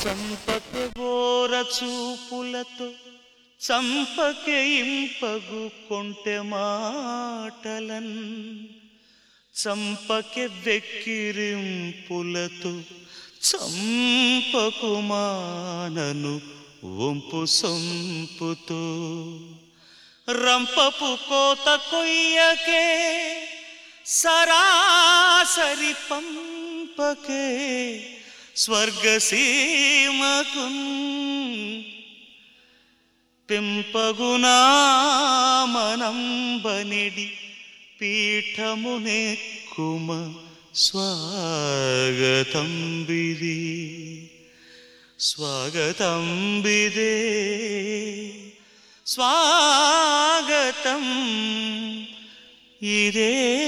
చంపకె బోర చూపులతో చంపకె ఇంపగు కొంటె మాటలన్ చంపకె వెక్కిరింపులతో చంపకు మానను వంపు సొంపుతో రంపపు కోత కొయ్యకే సరాసరి పంపకే స్వర్గసీమకున్ పెంపగునా మనంబనిడి పీఠమునెక్కుమ స్వాగతం బిది స్వాగతం బిదే స్వాగతం ఇదే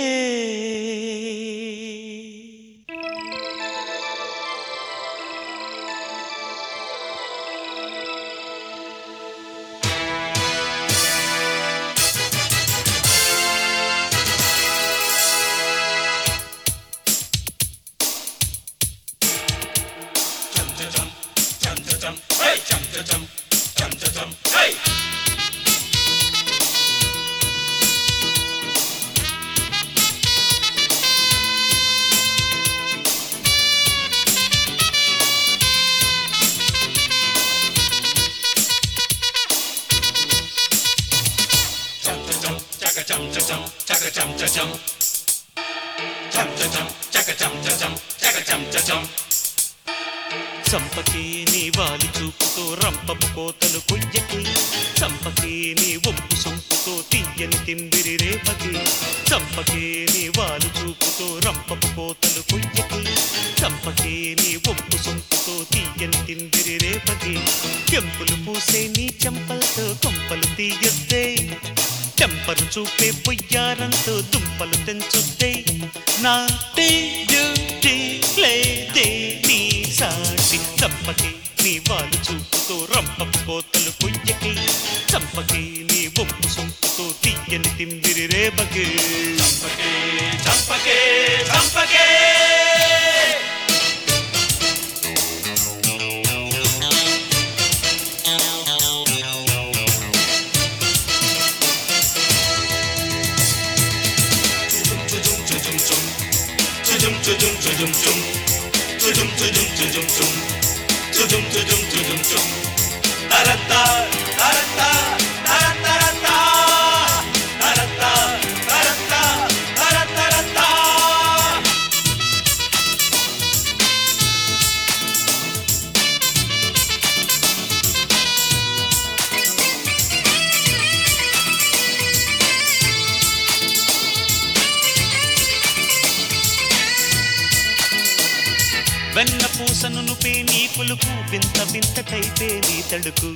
చంపకే నీ వాలి చూపుతో రంపపు కోతలు కొయ్యకి చంపకే నీ ఒంపు సొంపుతో తీయని తిందిరి రేపకి చంపకే నీ వాలు చూపుతో రంపపు కోతలు కొయ్యకి చంపకే నీ ఒంపు సొంపుతో తీయని తిందిరి రేపకి కెంపులు పూసే నీ చెంపలతో కొంపలు తీయొద్దే చెంపలు చూపే పొయ్యారంతో దుంపలు తెంచుద్దే నా తేజుటి లేదే నీ సాటి చంపకి నీ వాలు చూపుతో రంపపు కోతలు కొయ్యకి చంపకి నీ ఒప్పు సొంపుతో తీయని తిందిరి రేపకి చంపకే చంపకే చంపకే తరత్తా తరత్తా తరత్తరత్తా తరత్తా తరత్తా తరత్తరత్తా వెన్న పూసను నుపే నీ పులుపు వింత వింత కైపే నీ తడుకు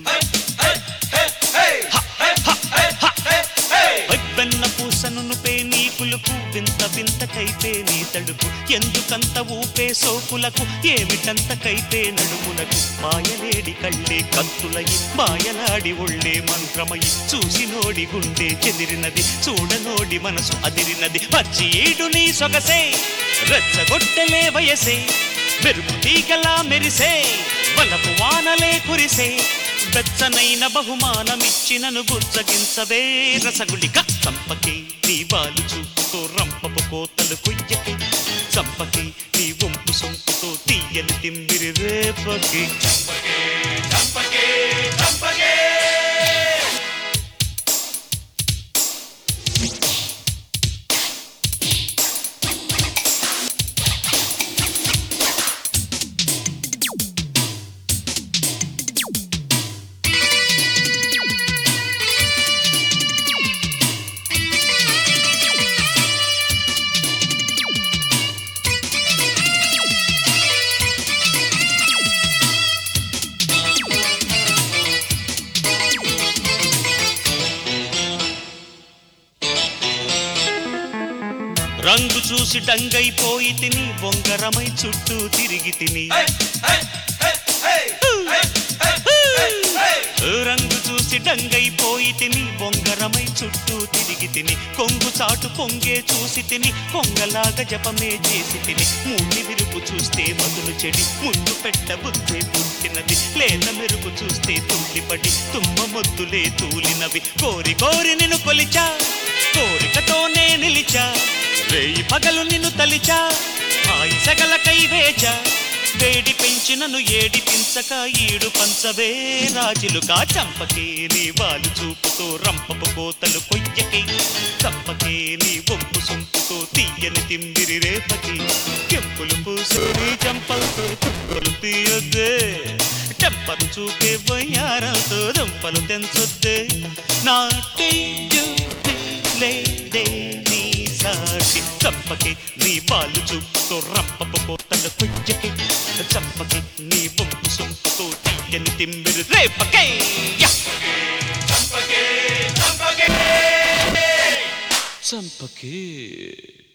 వెన్న పూసను నుపే నీ పులుపు వింత వింత కైపే నీ తడుకు ఎందుకంత ఊపే సోకులకు ఏమిటంత కైపే నడుమునకు మాయలేడి కళ్ళే కత్తులయి మాయలాడి ఒళ్ళే మంత్రమయి చూసి నోడి గుండె చెదిరినది చూడనోడి మనసు అదిరినది పచ్చి ఏడు నీ సొగసే రెచ్చగొట్టలే వయసే మెరుపు తీగలా మెరిసే వలపు వానలే కురిసే వెచ్చనైన బహుమానమిచ్చినను బుజ్జగించవే రసగుళిక చంపకి నీ బాలు చూపుతో రంపపు కోతలు కొయ్యకి చంపకి నీ వంపు సొంపుతో తీయని తిమ్మిరి రేపకి చంపకే చంపకే చంపకే రంగు చూసి డంగైపోయి తిని బొంగరమై చుట్టూ తిరిగి తిని రంగు చూసి డంగైపోయి తిని బొంగరమై చుట్టూ తిరిగి తిని కొంగు చాటు పొంగే చూసి తిని కొంగలాగా జపమే చేసి తిని మూడి విరుపు చూస్తే మధులు చెడి ముందు పెట్ట బుద్ధి పుట్టిన పెట్టినది లేత మెరుగు చూస్తే తుల్లిపడి తుమ్మ మొద్దులే తూలినవి కోరి కోరి నిన్ను కొలిచా కోరికతోనే నిలిచా రేయి పగలు నిన్ను తలిచా హాయి సగల కై వేచా వేడి పెంచినను ఏడిపించక ఈడు పంచవే రాజులుగా చంపకే నీ వాళ్ళు చూపుతో రంపపు కోతలు కొయ్యకే చంపకే నీ వంపు సొంపుతో తీయని తిమ్మిరి రేపకి కెంపులు పూసుని చంపలతో తుప్పలు తీయొద్దే టెంపరు చూపే వయ్యారంతో దుంపలు తెంచొద్దే నాటి లేదే నీ సాటి చంపకి నీ బాలు చూపుతో రంపపు కోతలు కొయ్యకి చంపకి నీ వంపు సొంపుతో తీయని తిమ్మిరి రేపకే యా! చంపకే చంపకే చంపకే